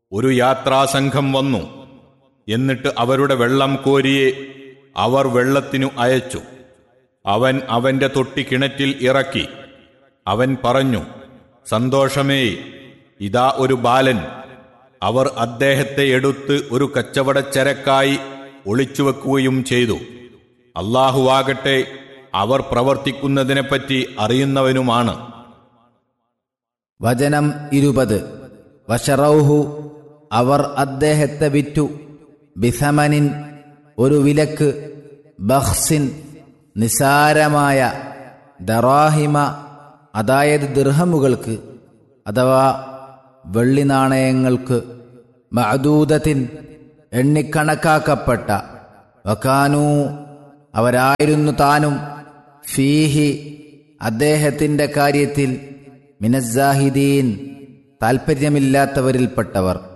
ഒരു യാത്രാസംഘം വന്നു എന്നിട്ട് അവരുടെ വെള്ളം കോരിയെ അവർ വെള്ളത്തിനു അയച്ചു അവൻ അവന്റെ തൊട്ടി കിണറ്റിൽ ഇറക്കി അവൻ പറഞ്ഞു സന്തോഷമേ ഇതാ ഒരു ബാലൻ അവർ അദ്ദേഹത്തെ എടുത്ത് ഒരു കച്ചവടച്ചരക്കായി ഒളിച്ചുവെക്കുകയും ചെയ്തു അള്ളാഹുവാകട്ടെ അവർ പ്രവർത്തിക്കുന്നതിനെപ്പറ്റി അറിയുന്നവനുമാണ് വചനം ഇരുപത് വഷറൗഹു അവർ അദ്ദേഹത്തെ വിറ്റു ബിസമനിൻ ഒരു വിലക്ക് ബഹ്സിൻ നിസാരമായ ദറാഹിമ അതായത് ദിർഹമുകൾക്ക് അഥവാ വെള്ളി നാണയങ്ങൾക്ക് മഅദൂദത്തിൻ എണ്ണിക്കണക്കാക്കപ്പെട്ട വക്കാനൂ അവരായിരുന്നു താനും ഫീഹി അദ്ദേഹത്തിൻ്റെ കാര്യത്തിൽ മിനസാഹിദീൻ താൽപ്പര്യമില്ലാത്തവരിൽപ്പെട്ടവർ